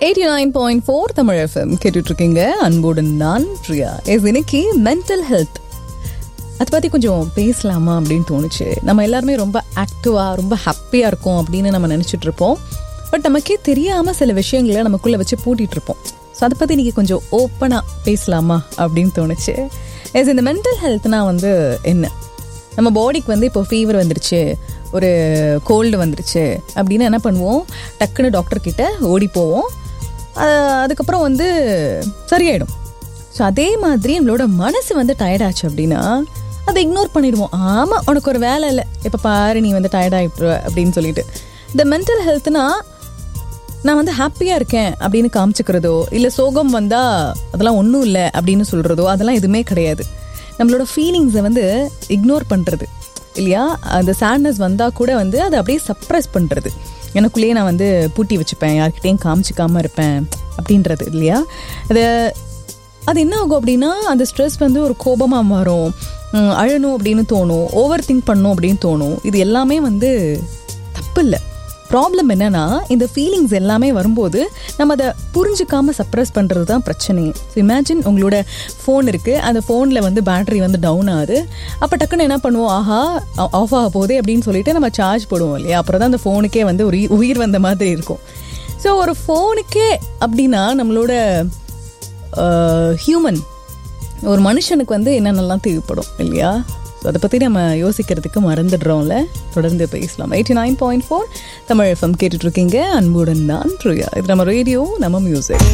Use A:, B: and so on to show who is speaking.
A: eighty nine point four Tamil FM கேட்டுட்டு இருக்கீங்க அன்புடன் நான் பிரியா இஸ் இன்னைக்கு மென்டல் ஹெல்த் அதை பற்றி கொஞ்சம் பேசலாமா அப்படின்னு தோணுச்சு நம்ம எல்லாருமே ரொம்ப ஆக்டிவாக ரொம்ப ஹாப்பியாக இருக்கோம் அப்படின்னு நம்ம நினச்சிட்டு இருப்போம் பட் நமக்கே தெரியாமல் சில விஷயங்களை நமக்குள்ளே வச்சு பூட்டிகிட்டு இருப்போம் ஸோ அதை பற்றி நீங்கள் கொஞ்சம் ஓப்பனாக பேசலாமா அப்படின்னு தோணுச்சு எஸ் இந்த மென்டல் ஹெல்த்னா வந்து என்ன நம்ம பாடிக்கு வந்து இப்போ ஃபீவர் வந்துருச்சு ஒரு கோல்டு வந்துருச்சு அப்படின்னு என்ன பண்ணுவோம் டக்குன்னு டாக்டர் கிட்ட ஓடி போவோம் அஹ் அதுக்கப்புறம் வந்து சரியாயிடும் ஸோ அதே மாதிரி நம்மளோட மனசு வந்து டயர்டாச்சு அப்படின்னா அதை இக்னோர் பண்ணிடுவோம் ஆமாம் உனக்கு ஒரு வேலை இல்லை இப்போ பாரு நீ வந்து டயர்டாகிட்டுருவ அப்படின்னு சொல்லிட்டு இந்த மென்டல் ஹெல்த்னா நான் வந்து ஹாப்பியாக இருக்கேன் அப்படின்னு காமிச்சுக்கிறதோ இல்லை சோகம் வந்தால் அதெல்லாம் ஒன்றும் இல்லை அப்படின்னு சொல்கிறதோ அதெல்லாம் எதுவுமே கிடையாது நம்மளோட ஃபீலிங்ஸை வந்து இக்னோர் பண்ணுறது இல்லையா அந்த சேட்னஸ் வந்தால் கூட வந்து அதை அப்படியே சப்ரஸ் பண்ணுறது எனக்குள்ளேயே நான் வந்து பூட்டி வச்சுப்பேன் யார்கிட்டயும் காமிச்சிக்காம இருப்பேன் அப்படின்றது இல்லையா அது அது என்ன ஆகும் அப்படின்னா அந்த ஸ்ட்ரெஸ் வந்து ஒரு கோபமாக மாறும் உம், அழணும் அப்படின்னு தோணும் ஓவர் திங்க் பண்ணும் அப்படின்னு தோணும் இது எல்லாமே வந்து தப்பு இல்லை ப்ராப்ளம் என்னன்னா இந்த ஃபீலிங்ஸ் எல்லாமே வரும்போது நம்ம அதை புரிஞ்சுக்காம சப்ரஸ் பண்ணுறது தான் பிரச்சனையே ஸோ இமேஜின் உங்களோட ஃபோன் இருக்குது அந்த ஃபோனில் வந்து பேட்டரி வந்து டவுன் ஆகுது அப்போ டக்குன்னு என்ன பண்ணுவோம் ஆஹா ஆஃப் ஆக போகுதே அப்படின்னு சொல்லிட்டு நம்ம சார்ஜ் போடுவோம் இல்லையா அப்புறம் தான் அந்த ஃபோனுக்கே வந்து ஒரு உயி- உயிர் வந்த மாதிரி இருக்கும் ஸோ ஒரு ஃபோனுக்கே அப்படின்னா நம்மளோட ஹியூமன் ஒரு மனுஷனுக்கு வந்து என்னென்னலாம் தேவைப்படும் இல்லையா ஸோ அதை பற்றி நம்ம யோசிக்கிறதுக்கு மறந்துடுறோம்ல தொடர்ந்து பேசலாம் eighty nine point four Tamil FM கேட்டுட்ருக்கீங்க அன்புடன் நான் பிரியா இது நம்ம ரேடியோ நம்ம மியூசிக்